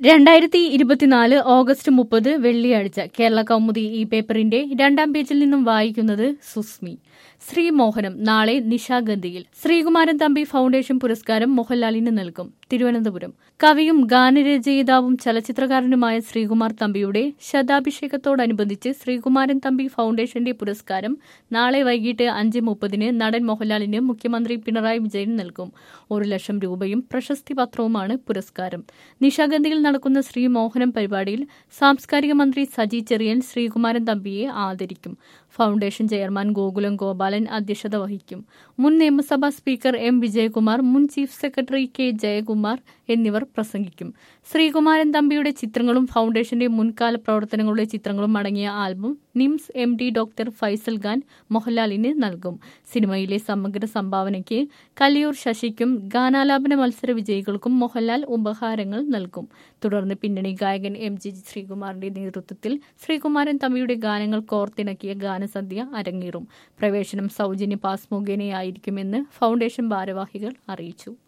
രണ്ടായിരത്തി ഇരുപത്തിനാല് ഓഗസ്റ്റ് മുപ്പത് വെള്ളിയാഴ്ച കേരള കൗമുദി ഈ പേപ്പറിന്റെ രണ്ടാം പേജിൽ നിന്നും വായിക്കുന്നത് സുസ്മി ശ്രീമോഹനം നാളെ നിശാഗന്ധിയിൽ ശ്രീകുമാരൻ തമ്പി ഫൗണ്ടേഷൻ പുരസ്കാരം മോഹൻലാലിന് നൽകും തിരുവനന്തപുരം കവിയും ഗാനരചയിതാവും ചലച്ചിത്രകാരനുമായ ശ്രീകുമാർ തമ്പിയുടെ ശതാഭിഷേകത്തോടനുബന്ധിച്ച് ശ്രീകുമാരൻ തമ്പി ഫൗണ്ടേഷന്റെ പുരസ്കാരം നാളെ വൈകിട്ട് അഞ്ച് മുപ്പതിന് നടൻ മോഹൻലാലിന് മുഖ്യമന്ത്രി പിണറായി വിജയൻ നൽകും ഒരു ലക്ഷം രൂപയും പ്രശസ്തി പത്രവുമാണ് പുരസ്കാരം നിശാഗന്ധിയിൽ നടക്കുന്ന ശ്രീമോഹനം പരിപാടിയിൽ സാംസ്കാരിക മന്ത്രി സജി ചെറിയൻ ശ്രീകുമാരൻ തമ്പിയെ ആദരിക്കും ഫൗണ്ടേഷൻ ചെയർമാൻ ഗോകുലം ഗോപാലൻ അധ്യക്ഷത വഹിക്കും മുൻ നിയമസഭാ സ്പീക്കർ എം വിജയകുമാർ മുൻ ചീഫ് സെക്രട്ടറി കെ ജയകുമാർ എന്നിവർ പ്രസംഗിക്കും ശ്രീകുമാരൻ തമ്പിയുടെ ചിത്രങ്ങളും ഫൗണ്ടേഷന്റെ മുൻകാല പ്രവർത്തനങ്ങളുടെ ചിത്രങ്ങളും അടങ്ങിയ album NIMS M D doctor Faisal Khan മോഹൻലാലിന് നൽകും സിനിമയിലെ സമഗ്ര സംഭാവനയ്ക്ക് കലിയൂർ ശശിക്കും ഗാനാലാപന മത്സര വിജയികൾക്കും മോഹൻലാൽ ഉപഹാരങ്ങൾ നൽകും തുടർന്ന് പിന്നണി ഗായകൻ എം ജി ശ്രീകുമാറിന്റെ നേതൃത്വത്തിൽ ശ്രീകുമാരൻ തമ്പിയുടെ ഗാനങ്ങൾ കോർത്തിണക്കിയ ഗാനസന്ധ്യ അരങ്ങേറും പ്രവേശനം സൗജന്യ പാസ് മുഖേനയായിരിക്കുമെന്ന് ഫൗണ്ടേഷൻ ഭാരവാഹികൾ അറിയിച്ചു